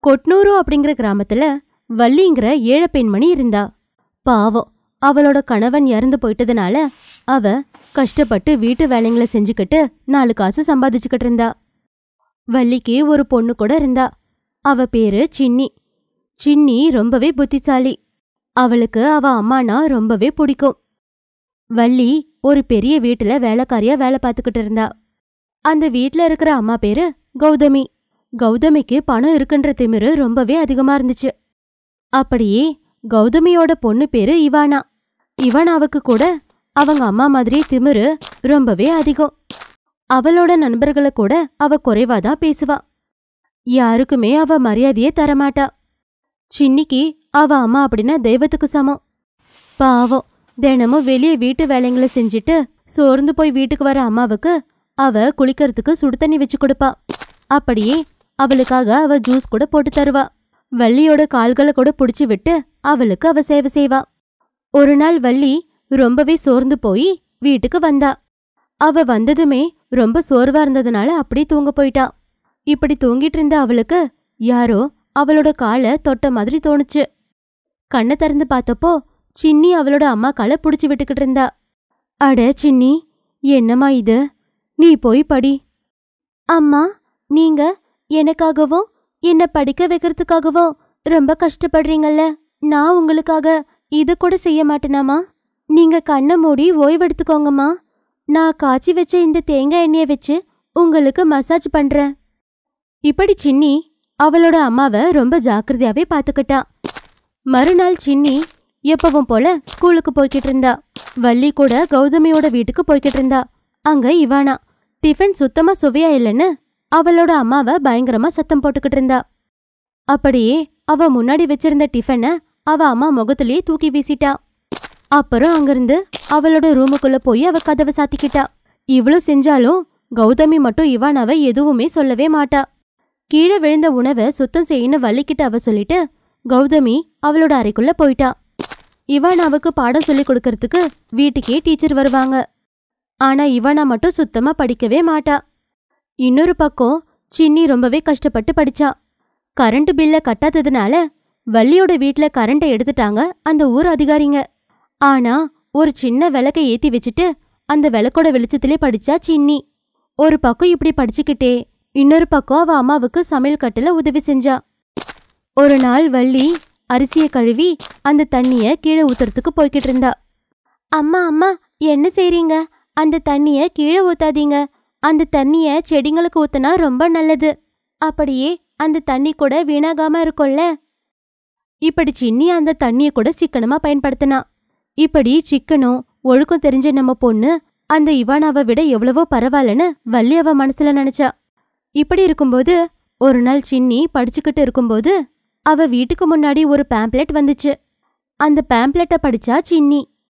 கொட்னூரு அப்படிங்கிற கிராமத்துல வள்ளிங்கிற ஏழை பெண்மணி இருந்தா பாவம் அவளோட கணவன் இறந்து போயிட்டதுனால அவ கஷ்டப்பட்டு வீட்டு வேலைங்களை செஞ்சுக்கிட்டு நாலு காசு சம்பாதிச்சுக்கிட்டு இருந்தா வள்ளிக்கு ஒரு பொண்ணு கூட இருந்தா அவ பேரு சின்னி சின்னி ரொம்பவே புத்திசாலி அவளுக்கு அவ அம்மானா ரொம்பவே பிடிக்கும் வள்ளி ஒரு பெரிய வீட்டுல வேலைக்காரியா வேலை பார்த்துக்கிட்டு இருந்தா அந்த வீட்ல இருக்கிற அம்மா பேரு கௌதமி கௌதமிக்கு பணம் இருக்குன்ற திமிரு ரொம்பவே அதிகமா இருந்துச்சு அப்படியே கௌதமியோட பொண்ணு பேரு இவானா இவானாவுக்கு கூட அவங்க அம்மா மாதிரி திமிரு ரொம்பவே அதிகம் அவளோட நண்பர்களை கூட அவ குறைவாதான் பேசுவா யாருக்குமே அவ மரியாதையே தரமாட்டா சின்னிக்கு அவ அம்மா அப்படின்னா தெய்வத்துக்கு சமம் பாவம் தினமும் வெளியே வீட்டு வேலைங்களை செஞ்சுட்டு சோர்ந்து போய் வீட்டுக்கு வர அம்மாவுக்கு அவ குளிக்கிறதுக்கு சுடு தண்ணி வச்சு கொடுப்பா அப்படியே அவளுக்காக அவ ஜூஸ் கூட போட்டு தருவா வள்ளியோட கால்களை கூட புடிச்சு விட்டு அவளுக்கு அவ சேவை செய்வா ஒரு நாள் வள்ளி ரொம்பவே சோர்ந்து போய் வீட்டுக்கு வந்தா அவ வந்ததுமே ரொம்ப சோர்வா இருந்ததுனால அப்படியே தூங்க போயிட்டா இப்படி தூங்கிட்டு இருந்த அவளுக்கு யாரோ அவளோட காலை தொட்ட மாதிரி தோணுச்சு கண்ணை திறந்து பார்த்தப்போ சின்னி அவளோட அம்மா காலை புடிச்சு விட்டுக்கிட்டு இருந்தா அட சின்னி என்னம்மா இது நீ போய் படி அம்மா நீங்க எனக்காகவும் என்ன படிக்க வைக்கிறதுக்காகவும் ரொம்ப கஷ்டப்படுறீங்கல்ல நான் உங்களுக்காக இது கூட செய்ய மாட்டேனாமா நீங்க கண்ணை மூடி ஓய்வெடுத்துக்கோங்கம்மா நான் காய்ச்சி வச்ச இந்த தேங்காய் எண்ணெயை வச்சு உங்களுக்கு மசாஜ் பண்றேன் இப்படி சின்னி அவளோட அம்மாவை ரொம்ப ஜாக்கிரதையாவே பாத்துக்கிட்டா மறுநாள் சின்னி எப்பவும் போல ஸ்கூலுக்கு போய்கிட்டு இருந்தா வள்ளி கூட கௌதமியோட வீட்டுக்கு போய்கிட்டு இருந்தா அங்க இவானா டிஃபன் சுத்தமா சுவையா இல்லைன்னு அவளோட அம்மாவை பயங்கரமா சத்தம் போட்டுக்கிட்டு இருந்தா அப்படியே அவ முன்னாடி வச்சிருந்த டிஃபனை அவ அம்மா முகத்திலேயே தூக்கி வீசிட்டா அப்புறம் அங்கிருந்து அவளோட ரூமுக்குள்ள போய் அவ கதவை சாத்திக்கிட்டா இவ்ளோ செஞ்சாலும் கௌதமி மட்டும் இவானாவை எதுவுமே சொல்லவே மாட்டா கீழே விழுந்த உணவை சுத்தம் செய்யணும் வள்ளிக்கிட்ட அவ சொல்லிட்டு கௌதமி அவளோட அறைக்குள்ள போயிட்டா இவானாவுக்கு பாடம் சொல்லி கொடுக்கறதுக்கு வீட்டுக்கே டீச்சர் வருவாங்க ஆனா இவானா மட்டும் சுத்தமா படிக்கவே மாட்டா இன்னொரு பக்கம் சின்னி ரொம்பவே கஷ்டப்பட்டு படிச்சா கரண்ட் பில்ல கட்டாததுனால வள்ளியோட வீட்ல கரண்ட்டை எடுத்துட்டாங்க அந்த ஊர் அதிகாரிங்க ஆனா ஒரு சின்ன விளக்கை ஏத்தி வச்சுட்டு அந்த விளக்கோட வெளிச்சத்திலே படிச்சா சின்னி ஒரு பக்கம் இப்படி படிச்சுக்கிட்டே இன்னொரு பக்கம் அவ அம்மாவுக்கு சமையல் கட்டுல உதவி செஞ்சா ஒரு நாள் வள்ளி அரிசிய கழுவி அந்த தண்ணிய கீழே ஊத்துறதுக்கு போய்கிட்டு இருந்தா அம்மா அம்மா என்ன செய்றீங்க அந்த தண்ணிய கீழே ஊத்தாதீங்க அந்த தண்ணிய செடிங்களுக்கு ஊத்துனா ரொம்ப நல்லது அப்படியே அந்த தண்ணி கூட வீணாகாம இருக்கும்ல இப்படி சின்னி அந்த தண்ணிய கூட சிக்கனமா பயன்படுத்தினா இப்படி சிக்கனும் ஒழுக்கம் தெரிஞ்ச நம்ம பொண்ணு அந்த இவானாவை விட எவ்வளவோ பரவாயில்லன்னு வள்ளி அவ மனசுல நினைச்சா இப்படி இருக்கும்போது ஒரு நாள் சின்னி படிச்சுக்கிட்டு இருக்கும்போது அவ வீட்டுக்கு முன்னாடி ஒரு பேம்ப்ளெட் வந்துச்சு அந்த பேம்ப்ளெட்டை படிச்சா சின்னி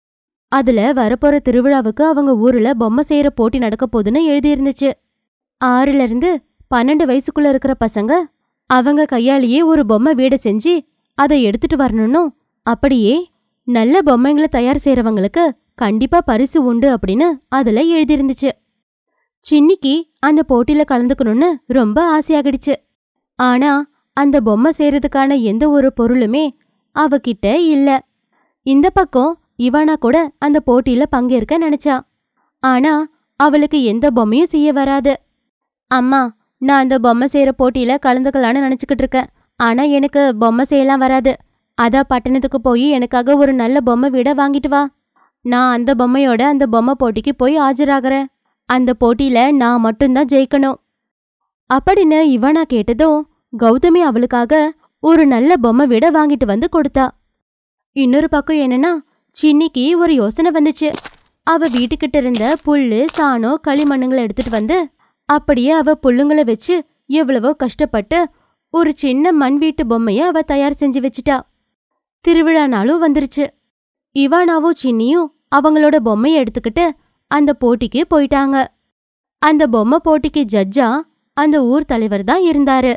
அதுல வரப்போற திருவிழாவுக்கு அவங்க ஊர்ல பொம்மை செய்யற போட்டி நடக்க போகுதுன்னு எழுதியிருந்துச்சு ஆறுல இருந்து பன்னெண்டு வயசுக்குள்ள இருக்கிற பசங்க அவங்க கையாலேயே ஒரு பொம்மை வீடை செஞ்சு அதை எடுத்துட்டு வரணும்னும் அப்படியே நல்ல பொம்மைங்களை தயார் செய்யறவங்களுக்கு கண்டிப்பா பரிசு உண்டு அப்படின்னு அதுல எழுதியிருந்துச்சு சின்னிக்கு அந்த போட்டியில கலந்துக்கணும்னு ரொம்ப ஆசையாகிடுச்சு ஆனா அந்த பொம்மை செய்யறதுக்கான எந்த ஒரு பொருளுமே அவகிட்ட இல்ல இந்த பக்கம் இவானா கூட அந்த போட்டியில பங்கேற்க நினைச்சா ஆனா அவளுக்கு எந்த பொம்மையும் செய்ய வராது அம்மா நான் அந்த பொம்மை செய்யற போட்டியில கலந்துக்கலான்னு நினைச்சுக்கிட்டு இருக்கேன் ஆனா எனக்கு பொம்மை செய்யலாம் வராது அதான் பட்டணத்துக்கு போய் எனக்காக ஒரு நல்ல பொம்மை வீட வாங்கிட்டு வா நான் அந்த பொம்மையோட அந்த பொம்மை போட்டிக்கு போய் ஆஜராகிறேன் அந்த போட்டியில நான் மட்டும்தான் ஜெயிக்கணும் அப்படின்னு இவனா கேட்டதும் கௌதமி அவளுக்காக ஒரு நல்ல பொம்மை வீட வாங்கிட்டு வந்து கொடுத்தா இன்னொரு பக்கம் என்னன்னா சின்னிக்கு ஒரு யோசனை வந்துச்சு அவ வீட்டுக்கிட்ட இருந்த புல்லு சாணம் களிமண்ணுங்களை எடுத்துட்டு வந்து அப்படியே அவ புல்லுங்களை வச்சு எவ்வளவோ கஷ்டப்பட்டு ஒரு சின்ன மண் வீட்டு பொம்மைய அவ தயார் செஞ்சு வச்சிட்டா திருவிழா நாளும் வந்துருச்சு இவானாவும் சின்னியும் அவங்களோட பொம்மைய எடுத்துக்கிட்டு அந்த போட்டிக்கு போயிட்டாங்க அந்த பொம்மை போட்டிக்கு ஜட்ஜா அந்த ஊர் தலைவர் தான் இருந்தாரு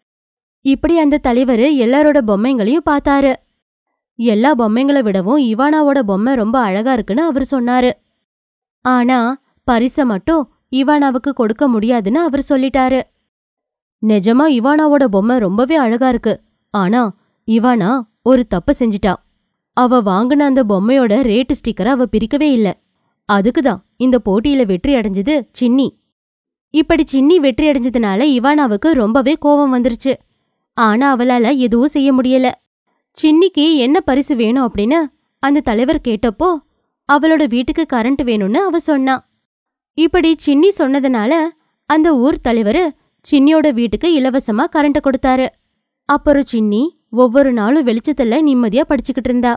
இப்படி அந்த தலைவர் எல்லாரோட பொம்மைங்களையும் பார்த்தாரு எல்லா பொம்மைங்களை விடவும் இவானாவோட பொம்மை ரொம்ப அழகா இருக்குன்னு அவர் சொன்னாரு ஆனா பரிச மட்டும் இவானாவுக்கு கொடுக்க முடியாதுன்னு அவர் சொல்லிட்டாரு நிஜமா இவானாவோட பொம்மை ரொம்பவே அழகா இருக்கு ஆனா இவானா ஒரு தப்பு செஞ்சிட்டா அவ வாங்கின அந்த பொம்மையோட ரேட்டு ஸ்டிக்கரை அவ பிரிக்கவே இல்ல அதுக்குதான் இந்த போட்டியில வெற்றி அடைஞ்சது சின்னி இப்படி சின்னி வெற்றி அடைஞ்சதுனால இவானாவுக்கு ரொம்பவே கோபம் வந்துருச்சு ஆனா அவளால எதுவும் செய்ய முடியல சின்னிக்கு என்ன பரிசு வேணும் அப்படின்னு அந்த தலைவர் கேட்டப்போ அவளோட வீட்டுக்கு கரண்ட் வேணும்னு அவ சொன்னா இப்படி சின்னி சொன்னதுனால அந்த ஊர் தலைவர் சின்னியோட வீட்டுக்கு இலவசமா கரண்ட் கொடுத்தாரு அப்புறம் சின்னி ஒவ்வொரு நாளும் வெளிச்சத்துல நிம்மதியா படிச்சுக்கிட்டு இருந்தா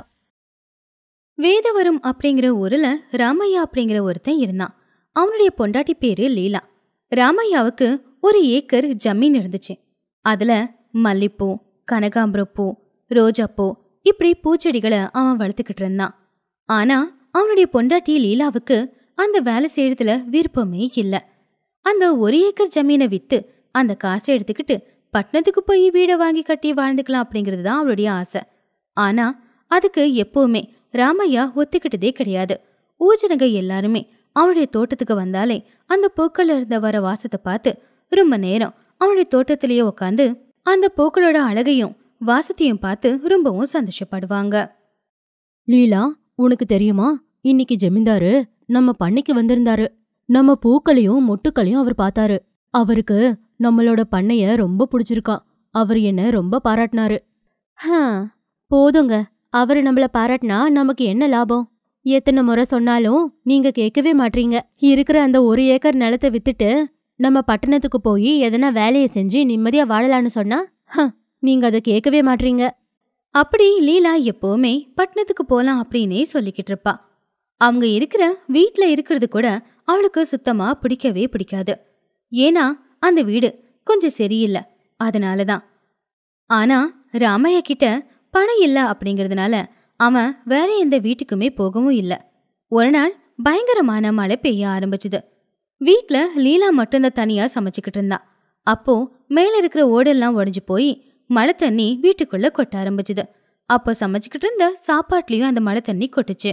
வேதவரம் அப்படிங்கிற ஊர்ல ராமையா அப்படிங்கிற ஒருத்தன் இருந்தான் அவனுடைய பொண்டாட்டி பேரு லீலா ராமையாவுக்கு ஒரு ஏக்கர் ஜமீன் இருந்துச்சு அதுல மல்லிப்பூ கனகாம்பரப்பூ ரோஜாப்பூ இப்படி பூச்செடிகளை அவன் வளர்த்துக்கிட்டு இருந்தான் ஆனா அவனுடைய பொண்டாட்டி லீலாவுக்கு அந்த வேலை செய்யறதுல விருப்பமே இல்ல அந்த ஒரு ஏக்கர் ஜமீனை வித்து அந்த காசை எடுத்துக்கிட்டு பட்டணத்துக்கு போய் வீடை வாங்கி கட்டி வாழ்ந்துக்கலாம் அப்படிங்கிறது தான் அவளுடைய ஆசை ஆனா அதுக்கு எப்பவுமே ராமையா ஒத்துக்கிட்டதே கிடையாது ஊஜனங்க எல்லாருமே அவனுடைய தோட்டத்துக்கு வந்தாலே அந்த பூக்கள்ல இருந்த வர வாசத்தை பார்த்து ரொம்ப நேரம் அவனுடைய தோட்டத்திலேயே உட்காந்து அந்த பூக்களோட அழகையும் வாசத்தையும் பார்த்து ரொம்பவும் சந்தோஷப்படுவாங்க லீலா உனக்கு தெரியுமா இன்னைக்கு ஜமீன்தாரு நம்ம பண்ணைக்கு வந்திருந்தாரு நம்ம பூக்களையும் மொட்டுக்களையும் அவர் பார்த்தாரு அவருக்கு நம்மளோட பண்ணைய ரொம்ப பிடிச்சிருக்கான் அவர் என்ன ரொம்ப பாராட்டினாரு ஹம், போதுங்க அவரு நம்மள பாராட்டினா நமக்கு என்ன லாபம் எத்தனை முறை சொன்னாலும் நீங்க கேட்கவே மாட்றீங்க இருக்கிற அந்த ஒரு ஏக்கர் நிலத்தை வித்துட்டு நம்ம பட்டணத்துக்கு போய் எதனா வேலையை செஞ்சு நிம்மதியா வாழலான்னு சொன்னா ஹம், நீங்க அதை கேட்கவே மாட்றீங்க அப்படி லீலா எப்பவுமே பட்டணத்துக்கு போலாம் அப்படின்னே சொல்லிக்கிட்டு இருப்பா அவங்க இருக்கிற வீட்ல இருக்கிறது கூட அவளுக்கு சுத்தமா பிடிக்கவே பிடிக்காது ஏன்னா அந்த வீடு கொஞ்சம் சரியில்லை அதனால தான் ஆனா ராமையா கிட்ட பணம் இல்ல அப்படிங்கறதுனால அவன் வேற எந்த வீட்டுக்குமே போகவும் இல்ல ஒரு நாள் பயங்கரமான மழை பெய்ய ஆரம்பிச்சுது வீட்ல லீலா மட்டும்தான் தனியா சமைச்சுக்கிட்டு இருந்தா அப்போ மேல இருக்கிற ஓடெல்லாம் உடைஞ்சு போய் மழை தண்ணி வீட்டுக்குள்ள கொட்ட ஆரம்பிச்சுது அப்போ சமைச்சுக்கிட்டு இருந்த சாப்பாட்லயும் அந்த மழை தண்ணி கொட்டுச்சு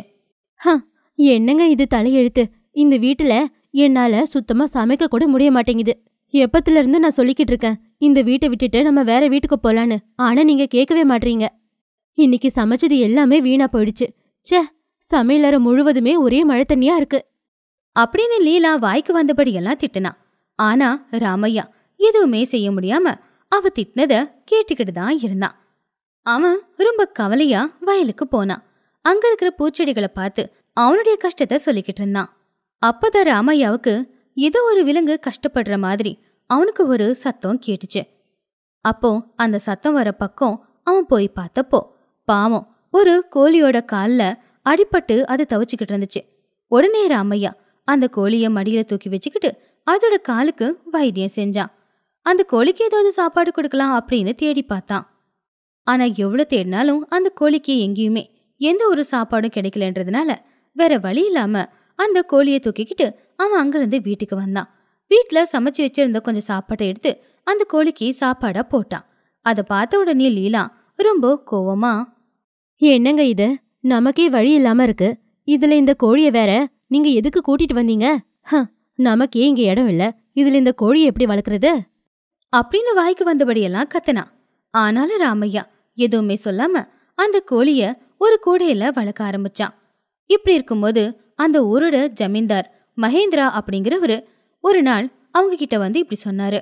என்னங்க இது தலையெழுத்து இந்த வீட்டுல என்னால சுத்தமா சமைக்க கூட முடிய மாட்டேங்குது எப்பத்துல இருந்து நான் சொல்லிக்கிட்டு இருக்கேன் இந்த வீட்டை விட்டுட்டு நம்ம வேற வீட்டுக்கு போலான்னு ஆனா நீங்க கேட்கவே மாட்றீங்க இன்னைக்கு சமைச்சது எல்லாமே வீணா போயிடுச்சு ச்சே சமையலறை முழுவதுமே ஒரே மழை தண்ணியா இருக்கு அப்படின்னு லீலா வாய்க்கு வந்தபடியெல்லாம் திட்டுனா ஆனா ராமையா எதுவுமே செய்ய முடியாம அவ திட்டினத கேட்டுக்கிட்டு தான் இருந்தான் அவன் ரொம்ப கவலையா வயலுக்கு போனான் அங்க இருக்கிற பூச்செடிகளை பார்த்து அவனுடைய கஷ்டத்தை சொல்லிக்கிட்டு இருந்தான் அப்பதான் ராமையாவுக்கு ஏதோ ஒரு விலங்கு கஷ்டப்படுற மாதிரி அவனுக்கு ஒரு சத்தம் கேட்டுச்சு அப்போ அந்த சத்தம் வர பக்கம் அவன் போய் பார்த்தப்போ பாவம் ஒரு கோழியோட கால்ல அடிபட்டு அது தவிச்சுக்கிட்டு இருந்துச்சு உடனே ராமையா அந்த கோழிய மடியில தூக்கி வச்சுக்கிட்டு அதோட காலுக்கு வைத்தியம் செஞ்சான் அந்த கோழிக்கு ஏதாவது சாப்பாடு கொடுக்கலாம் அப்படின்னு தேடி பார்த்தான் ஆனா எவ்வளவு தேடினாலும் அந்த கோழிக்கு எங்கேயுமே எந்த ஒரு சாப்பாடும் கிடைக்கலன்றதுனால வேற வழி இல்லாம அந்த கோழியை தூக்கிக்கிட்டு அவன் அங்கிருந்து வீட்டுக்கு வந்தான் வீட்ல சமைச்சு வச்சிருந்த கொஞ்சம் சாப்பாட்டை எடுத்து அந்த கோழிக்கு சாப்பாடா போட்டான் அதை பார்த்த உடனே லீலா ரொம்ப கோவமா என்னங்க இது நமக்கே வழி இல்லாம இருக்கு இதுல இந்த கோழிய வேற நீங்க எதுக்கு கூட்டிட்டு வந்தீங்க ஹ, நமக்கே இங்க இடம் இல்ல இதுல இந்த கோழியை எப்படி வளர்க்கறது அப்படின்னு வாய்க்கு வந்தபடியெல்லாம் கத்துனான் ஆனாலும் ராமையா எதுவுமே சொல்லாம அந்த கோழிய ஒரு கூடையில வளர்க்க ஆரம்பிச்சான் இப்படி இருக்கும்போது அந்த ஊரோட ஜமீன்தார் மகேந்திரா அப்படிங்கிறவரு ஒரு நாள் அவங்க கிட்ட வந்து இப்படி சொன்னாரு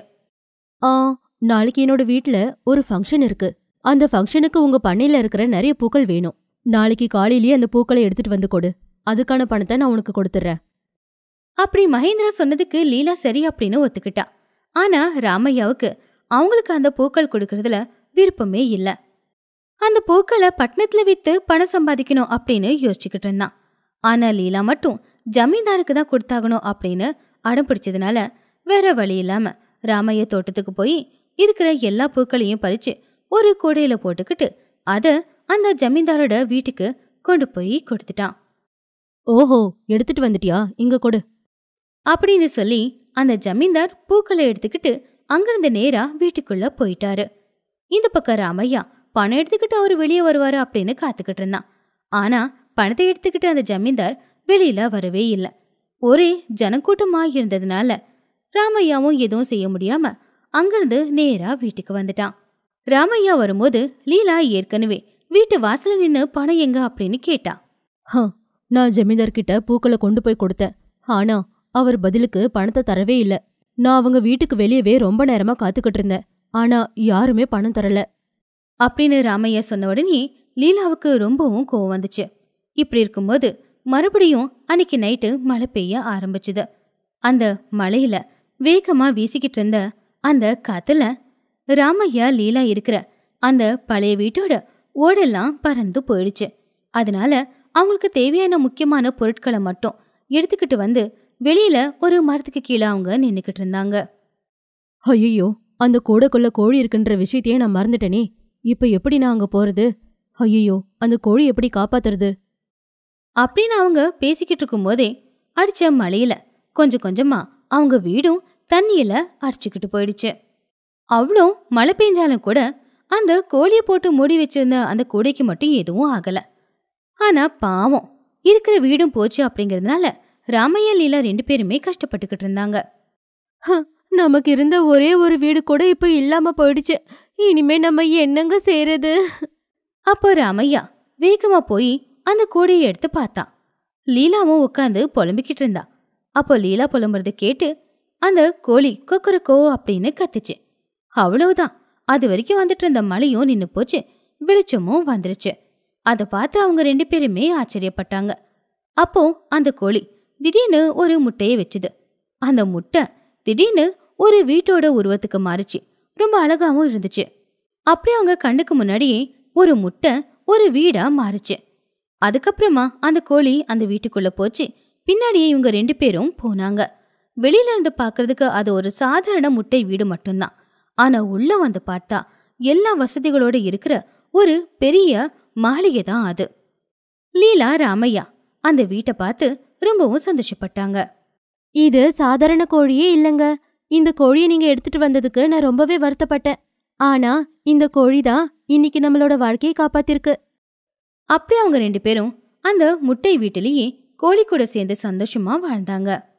ஆ நாளைக்கு என்னோட வீட்ல ஒரு ஃபங்க்ஷன் இருக்கு அந்த ஃபங்க்ஷனுக்கு உங்க பண்ணையில இருக்கிற நிறைய பூக்கள் வேணும் நாளைக்கு காலையிலேயே அந்த பூக்களை எடுத்துட்டு வந்து கொடு அதுக்கான பணத்தை நான் உனக்கு கொடுத்துட்றேன் அப்படி மகேந்திரா சொன்னதுக்கு லீலா சரி அப்படின்னு ஒத்துக்கிட்டா ஆனா ராமையாவுக்கு அவங்களுக்கு அந்த பூக்கள் கொடுக்கறதுல விருப்பமே இல்ல அந்த பூக்களை பட்டணத்துல வித்து பணம் சம்பாதிக்கணும் அப்படின்னு யோசிச்சுக்கிட்டு இருந்தான் ஆனா லீலா மட்டும் ஜமீன்தாருக்கு தான் கொடுத்தாகணும் அப்படின்னு அடம் பிடிச்சதுனால வேற வழி இல்லாம ராமைய தோட்டத்துக்கு போய் இருக்கிற எல்லா பூக்களையும் பறிச்சு ஒரு கூடையில போட்டுக்கிட்டு அத அந்த ஜமீன்தாரோட வீட்டுக்கு கொண்டு போய் கொடுத்துட்டான் ஓஹோ எடுத்துட்டு வந்துட்டியா இங்க கொடு அப்படின்னு சொல்லி அந்த ஜமீன்தார் பூக்களை எடுத்துக்கிட்டு அங்கிருந்து நேரா வீட்டுக்குள்ள போயிட்டாரு இந்த பக்கம் ராமையா பணம் எடுத்துக்கிட்டு அவர் வெளியே வருவாரு அப்படின்னு காத்துக்கிட்டு இருந்தான் ஆனா பணத்தை எடுத்துக்கிட்டு அந்த ஜமீன்தார் வெளியில வரவே இல்லை ஒரே ஜனக்கூட்டமா இருந்ததுனால ராமையாவும் எதுவும் செய்ய முடியாம அங்கிருந்து நேரா வீட்டுக்கு வந்துட்டான் ராமையா வரும்போது லீலா ஏற்கனவே வீட்டு வாசல்ல நின்னு பணம் எங்க அப்படின்னு கேட்டா நான் ஜமீன்தார் கிட்ட பூக்களை கொண்டு போய் கொடுத்தேன் ஆனா அவர் பதிலுக்கு பணத்தை தரவே இல்ல நான் அவங்க வீட்டுக்கு வெளியவே ரொம்ப நேரமா காத்துக்கிட்டு இருந்தேன் ஆனா யாருமே பணம் தரல அப்படின்னு ராமையா சொன்ன உடனே லீலாவுக்கு ரொம்பவும் கோவம் வந்துச்சு இப்படி இருக்கும்போது மறுபடியும் அன்னைக்கு நைட்டு மழை பெய்ய ஆரம்பிச்சுது அந்த மழையில வேகமா வீசிக்கிட்டு இருந்த அந்த காத்துல ராமையா லீலா இருக்கிற அந்த பழைய வீட்டோட ஓடெல்லாம் பறந்து போயிடுச்சு அதனால அவங்களுக்கு தேவையான முக்கியமான பொருட்களை மட்டும் எடுத்துக்கிட்டு வந்து வெளியில ஒரு மரத்துக்கு கீழே அவங்க நின்னுக்கிட்டு இருந்தாங்க ஐயோ அந்த கூடக்குள்ள கோழி இருக்குன்ற விஷயத்தையே நான் மறந்துட்டேனே இப்ப எப்படி நான் அங்க போறது ஐயோ அந்த கோழி எப்படி காப்பாத்துறது அப்படின்னு அவங்க பேசிக்கிட்டு இருக்கும்போதே அடிச்ச மழையில கொஞ்சம் கொஞ்சமா அவங்க வீடும் தண்ணியில அடிச்சுக்கிட்டு போயிடுச்சு அவ்வளோ மழை பெஞ்சாலும் கூட அந்த கோழியை போட்டு மூடி வச்சிருந்த அந்த கூடைக்கு மட்டும் எதுவும் ஆகல ஆனா பாவம் இருக்கிற வீடும் போச்சு அப்படிங்கறதுனால ராமையா லீலா ரெண்டு பேருமே கஷ்டப்பட்டுக்கிட்டு இருந்தாங்க நமக்கு இருந்த ஒரே ஒரு வீடு கூட இப்ப இல்லாம போயிடுச்சு இனிமே நம்ம என்னங்க செய்யறது அப்போ ராமையா வேகமா போய் அந்த கூடையை எடுத்து பார்த்தான் லீலாவும் உட்காந்து புலம்பிக்கிட்டு இருந்தா அப்போ லீலா புலம்புறத கேட்டு அந்த கோழி கொக்கரக்கோ அப்படின்னு கத்துச்சு அவ்வளவுதான் அது வரைக்கும் வந்துட்டு இருந்த மழையும் நின்னு போச்சு வெளிச்சமும் வந்துருச்சு அதை பார்த்து அவங்க ரெண்டு பேருமே ஆச்சரியப்பட்டாங்க அப்போ அந்த கோழி திடீர்னு ஒரு முட்டையை வச்சுது அந்த முட்டை திடீர்னு ஒரு வீட்டோட உருவத்துக்கு மாறுச்சு ரொம்ப அழகாவும் இருந்துச்சு அப்படியே அவங்க கண்ணுக்கு முன்னாடியே ஒரு முட்டை ஒரு வீடா மாறுச்சு அதுக்கப்புறமா அந்த கோழி அந்த வீட்டுக்குள்ள போச்சு பின்னாடியே இவங்க ரெண்டு பேரும் போனாங்க வெளியில இருந்து பார்க்கிறதுக்கு அது ஒரு சாதாரண முட்டை வீடு மட்டும்தான் ஆனா உள்ள வந்து பார்த்தா எல்லா வசதிகளோட இருக்கிற ஒரு பெரிய மாளிகை தான் அது லீலா ராமையா அந்த வீட்டை பார்த்து ரொம்பவும் சந்தோஷப்பட்டாங்க இது சாதாரண கோழியே இல்லைங்க இந்த கோழியை நீங்க எடுத்துட்டு வந்ததுக்கு நான் ரொம்பவே வருத்தப்பட்டேன் ஆனா இந்த கோழி தான் இன்னைக்கு நம்மளோட வாழ்க்கையை காப்பாத்திருக்கு அப்படி அவங்க ரெண்டு பேரும் அந்த முட்டை வீட்டிலேயே கோழி கூட சேர்ந்து சந்தோஷமா வாழ்ந்தாங்க